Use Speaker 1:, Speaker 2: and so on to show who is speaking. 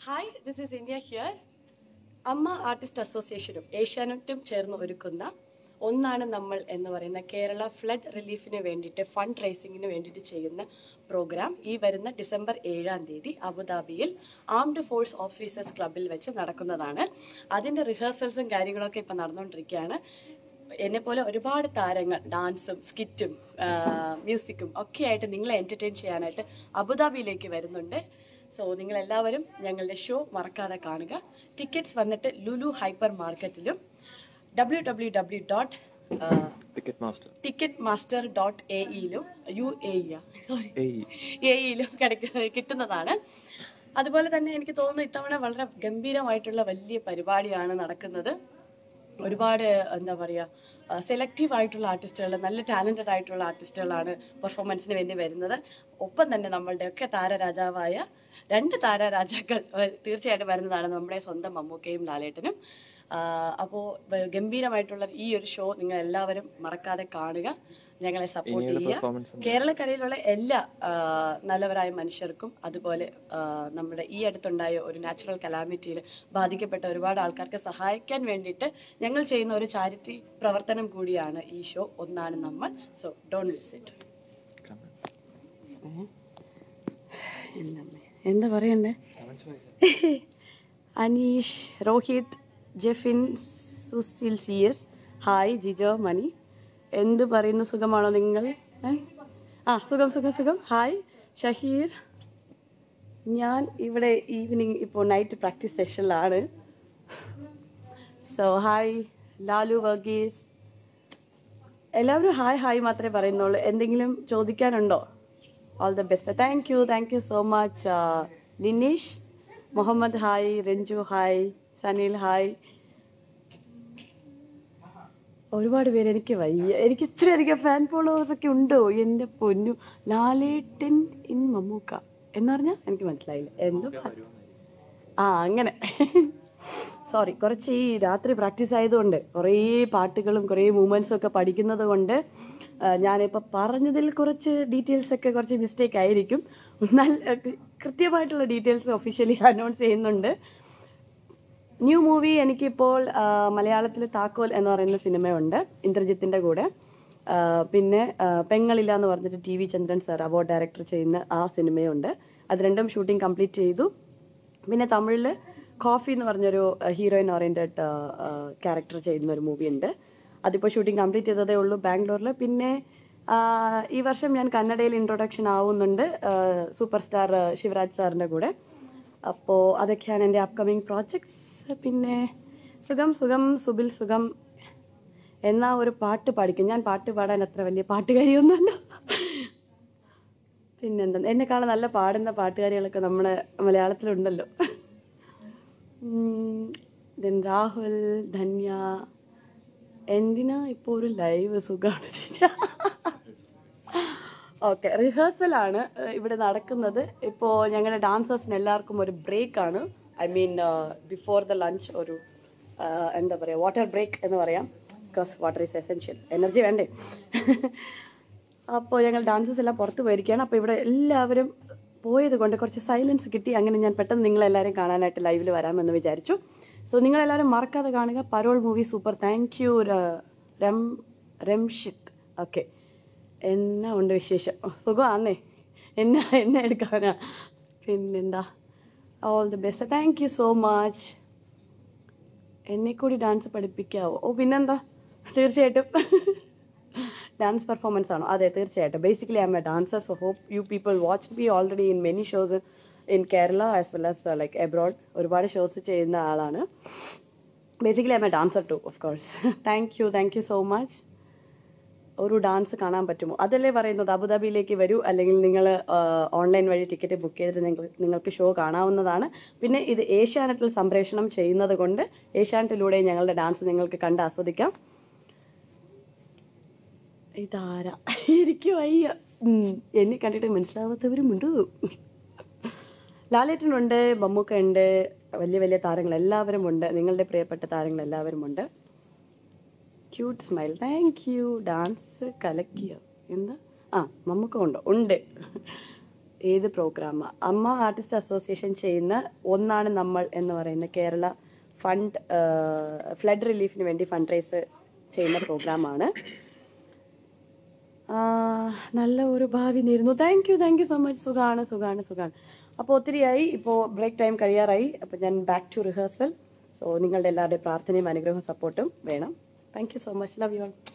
Speaker 1: Hi this is India here AMMA artist അസോസിയേഷനും ഏഷ്യാനെറ്റും ചേർന്ന് ഒരുക്കുന്ന ഒന്നാണ് നമ്മൾ എന്ന് പറയുന്ന കേരള ഫ്ലഡ് റിലീഫിന് വേണ്ടിയിട്ട് ഫണ്ട് റൈസിങ്ങിന് വേണ്ടിയിട്ട് ചെയ്യുന്ന പ്രോഗ്രാം ഈ വരുന്ന ഡിസംബർ ഏഴാം തീയതി അബുദാബിയിൽ ആംഡ് ഫോഴ്സ് ഓഫീസേഴ്സ് ക്ലബിൽ വെച്ച് നടക്കുന്നതാണ് അതിൻ്റെ റിഹേഴ്സൽസും കാര്യങ്ങളൊക്കെ ഇപ്പം നടന്നുകൊണ്ടിരിക്കുകയാണ് എന്നെ പോലെ ഒരുപാട് താരങ്ങൾ ഡാൻസും സ്കിറ്റും മ്യൂസിക്കും ഒക്കെ ആയിട്ട് നിങ്ങളെ എൻ്റർടൈൻ ചെയ്യാനായിട്ട് അബുദാബിയിലേക്ക് വരുന്നുണ്ട് സോ നിങ്ങൾ എല്ലാവരും ഞങ്ങളുടെ ഷോ മറക്കാതെ കാണുക ടിക്കറ്റ്സ് വന്നിട്ട് ലുലു ഹൈപ്പർ മാർക്കറ്റിലും W W W dot
Speaker 2: Ticketmaster
Speaker 1: Ticketmaster dot A ഇയിലും യു എ സോറി
Speaker 2: ഏയ്
Speaker 1: എ ഇയിലും കിടക്കുന്ന കിട്ടുന്നതാണ് അതുപോലെ തന്നെ എനിക്ക് തോന്നുന്നു ഇത്തവണ വളരെ ഗംഭീരമായിട്ടുള്ള വലിയ പരിപാടിയാണ് നടക്കുന്നത് ഒരുപാട് എന്താ പറയുക സെലക്റ്റീവ് ആയിട്ടുള്ള ആർട്ടിസ്റ്റുകൾ നല്ല ടാലൻറ്റഡ് ആയിട്ടുള്ള ആർട്ടിസ്റ്റുകളാണ് പെർഫോമൻസിന് വേണ്ടി വരുന്നത് ഒപ്പം തന്നെ നമ്മളുടെയൊക്കെ താരരാജാവായ രണ്ട് താരരാജാക്കൾ ഏഹ്, തീർച്ചയായിട്ടും വരുന്നതാണ് നമ്മുടെ സ്വന്തം മമ്മൂക്കയും ലാലേട്ടനും അപ്പോൾ ഗംഭീരമായിട്ടുള്ള ഈ ഒരു ഷോ നിങ്ങൾ എല്ലാവരും മറക്കാതെ കാണുക ഞങ്ങളെ സപ്പോർട്ട്
Speaker 2: ഇനിയുള്ള
Speaker 1: ചെയ്യുക
Speaker 2: പെർഫോമൻസ്
Speaker 1: കേരളക്കരയിലുള്ള എല്ലാ ആ, നല്ലവരായ മനുഷ്യർക്കും അതുപോലെ ആ, നമ്മുടെ ഈ അടുത്തുണ്ടായ ഒരു നാച്ചുറൽ കലാമിറ്റിയിൽ ബാധിക്കപ്പെട്ട ഒരുപാട് ആൾക്കാർക്ക് സഹായിക്കാൻ വേണ്ടിയിട്ട് ഞങ്ങൾ ചെയ്യുന്ന ഒരു ചാരിറ്റി പ്രവർത്തനം കൂടിയാണ് ഈ ഷോ ഒന്നാണ് നമ്മൾ സോ ഡോണ്ട് വിസിറ്റ് എന്താ പറയണ്ടേ Aneesh Rohit Jefin Susil C S hi Jijo Mani എന്ത് പറയുന്നു സുഖമാണോ നിങ്ങൾ ഏ? ആ സുഖം സുഖം സുഖം ഹായ് ഷഹീർ ഞാൻ ഇവിടെ ഈവനിങ് ഇപ്പോൾ നൈറ്റ് പ്രാക്ടീസ് സെഷനിലാണ് സോ ഹായ് ലാലു വർഗീസ് എല്ലാവരും ഹായ് ഹായ് മാത്രമേ പറയുന്നുള്ളൂ എന്തെങ്കിലും ചോദിക്കാനുണ്ടോ all the best thank you thank you so much Lineesh Muhammad hi Ranju hi Sanil hi ഒരുപാട് പേര് എനിക്ക് വയ്യ എനിക്ക് ഇത്രയധികം ഫാൻ ഫോളോവേഴ്സ് ഒക്കെ ഉണ്ടോ എൻ്റെ പൊന്നു ലാലേട്ടൻ ഇൻ മമ്മൂക്ക എന്ന് പറഞ്ഞാൽ എനിക്ക് മനസ്സിലായില്ല എന്തോ പ- ആ അങ്ങനെ സോറി കുറച്ച് ഈ രാത്രി പ്രാക്ടീസ് ആയതുകൊണ്ട് കുറേ പാട്ടുകളും കുറേ മൂമെൻറ്റ്സും ഒക്കെ പഠിക്കുന്നത് കൊണ്ട് ആ, ഞാനിപ്പോൾ പറഞ്ഞതിൽ കുറച്ച് ഡീറ്റെയിൽസ് ഒക്കെ കുറച്ച് മിസ്റ്റേക്ക് ആയിരിക്കും നല്ല കൃത്യമായിട്ടുള്ള ഡീറ്റെയിൽസ് ഒഫീഷ്യലി അനൗൺസ് ചെയ്യുന്നുണ്ട് ന്യൂ മൂവി എനിക്കിപ്പോൾ മലയാളത്തിൽ താക്കോൽ എന്ന് പറയുന്ന സിനിമയുണ്ട് ഇന്ദ്രജിത്തിൻ്റെ കൂടെ ആ, പിന്നെ ആ, പെങ്ങളില്ല എന്ന് പറഞ്ഞിട്ട് T V Chandran sir award director ചെയ്യുന്ന ആ സിനിമയുണ്ട് അത് രണ്ടും ഷൂട്ടിംഗ് കംപ്ലീറ്റ് ചെയ്തു പിന്നെ തമിഴിൽ കോഫി എന്ന് പറഞ്ഞൊരു ഹീറോയിൻ ഓറിയൻറ്റഡ് ക്യാരക്ടർ ചെയ്യുന്ന ഒരു മൂവി ഉണ്ട് അതിപ്പോൾ ഷൂട്ടിംഗ് കംപ്ലീറ്റ് ചെയ്തതേ ഉള്ളൂ ബാംഗ്ലൂരിൽ പിന്നെ ആ, ഈ വർഷം ഞാൻ കന്നഡയിൽ ഇൻട്രൊഡക്ഷൻ ആവുന്നുണ്ട് സൂപ്പർ സ്റ്റാർ ശിവരാജ് സാറിൻ്റെ കൂടെ അപ്പോൾ അതൊക്കെയാണ് എൻ്റെ അപ്കമിങ് പ്രോജക്ട്സ് പിന്നെ സുഖം സുഖം സുബിൽ സുഖം എന്നാ ഒരു പാട്ട് പാടിക്കും ഞാൻ പാട്ട് പാടാൻ അത്ര വലിയ പാട്ടുകാരിയൊന്നുമല്ല പിന്നെന്താ എന്നെക്കാളും നല്ല പാടുന്ന പാട്ടുകാരികളൊക്കെ നമ്മുടെ മലയാളത്തിലുണ്ടല്ലോ ഉം, then രാഹുൽ ധന്യ എന്തിനാ ഇപ്പോൾ ഒരു ലൈവ് സുഖമാണ് ചേച്ചാ ഓക്കെ റിഹേഴ്സലാണ് ഇവിടെ നടക്കുന്നത് ഇപ്പോൾ ഞങ്ങളുടെ ഡാൻസേഴ്സിന് എല്ലാവർക്കും ഒരു ബ്രേക്ക് ആണ് I mean before the lunch ഒരു ആ, എന്താ പറയുക വാട്ടർ ബ്രേക്ക് എന്ന് പറയാം because water is essential energy വേണ്ടേ അപ്പോൾ ഞങ്ങൾ ഡാൻസേഴ്സ് എല്ലാം പുറത്ത് പോയിരിക്കുകയാണ് അപ്പോൾ ഇവിടെ എല്ലാവരും പോയത് കൊണ്ട് കുറച്ച് സൈലൻസ് കിട്ടി അങ്ങനെ ഞാൻ പെട്ടെന്ന് നിങ്ങളെല്ലാവരും കാണാനായിട്ട് ലൈവിൽ വരാമെന്ന് വിചാരിച്ചു സോ നിങ്ങളെല്ലാവരും മറക്കാതെ കാണുക Parole movie super thank you രം രംഷിത്ത് ഓക്കെ എന്നാ ഉണ്ട് വിശേഷം സുഖമാണേ എന്നാ എന്നെ എടുക്കാനാ പിന്നെന്താ all the best thank you so much എന്നെ കൂടി ഡാൻസ് പഠിപ്പിക്കാവോ ഓ പിന്നെന്താ തീർച്ചയായിട്ടും ഡാൻസ് പെർഫോമൻസ് ആണോ അതെ തീർച്ചയായിട്ടും basically I'm a dancer so hope you people watch be already in many shows in Kerala as well as like abroad ഒരുപാട് shows ചെയ്യുന്ന ആളാണ് basically I'm a dancer too of course thank you thank you so much ഒരു dance കാണാൻ പറ്റുമോ അതല്ലേ പറയുന്നത് അബുദാബിയിലേക്ക് വരൂ അല്ലെങ്കിൽ നിങ്ങൾ ഓൺലൈൻ വഴി ടിക്കറ്റ് ബുക്ക് ചെയ്തിട്ട് നിങ്ങൾ നിങ്ങൾക്ക് ഷോ കാണാവുന്നതാണ് പിന്നെ ഇത് ഏഷ്യാനെറ്റിൽ സംപ്രേഷണം ചെയ്യുന്നത് കൊണ്ട് ഏഷ്യാനെറ്റിലൂടെ ഞങ്ങളുടെ ഡാൻസ് നിങ്ങൾക്ക് കണ്ട് ആസ്വദിക്കാം ഇതാരാ എനിക്ക് വയ്യ ഉം, എന്നെ കണ്ടിട്ട് മനസ്സിലാവാത്തവരുമുണ്ട് ലാലേട്ടനുണ്ട് മമ്മൂക്ക ഉണ്ട് വലിയ വലിയ താരങ്ങൾ എല്ലാവരും ഉണ്ട് നിങ്ങളുടെ പ്രിയപ്പെട്ട താരങ്ങൾ എല്ലാവരും ഉണ്ട് cute smile thank you dance കലക്കിയോ എന്താ ആ മമ്മൂക്ക ഉണ്ടോ ഉണ്ട് ഏത് പ്രോഗ്രാം അമ്മ ആർട്ടിസ്റ്റ് അസോസിയേഷൻ ചെയ്യുന്ന ഒന്നാണ് നമ്മൾ എന്ന് പറയുന്ന കേരള ഫണ്ട് ഫ്ലഡ് റിലീഫിന് വേണ്ടി ഫണ്ട് റൈസ് ചെയ്യുന്ന പ്രോഗ്രാമാണ് നല്ല ഒരു ഭാവി നേരുന്നു thank you thank you so much സുഖാണ് സുഖാണ് സുഖാണ് അപ്പോൾ ഒത്തിരിയായി ഇപ്പോൾ ബ്രേക്ക് ടൈം കഴിയാറായി അപ്പോൾ ഞാൻ ബാക്ക് ടു റിഹേഴ്സൽ സോ നിങ്ങളുടെ എല്ലാവരുടെയും പ്രാർത്ഥനയും അനുഗ്രഹവും സപ്പോർട്ടും വേണം thank you so much love you all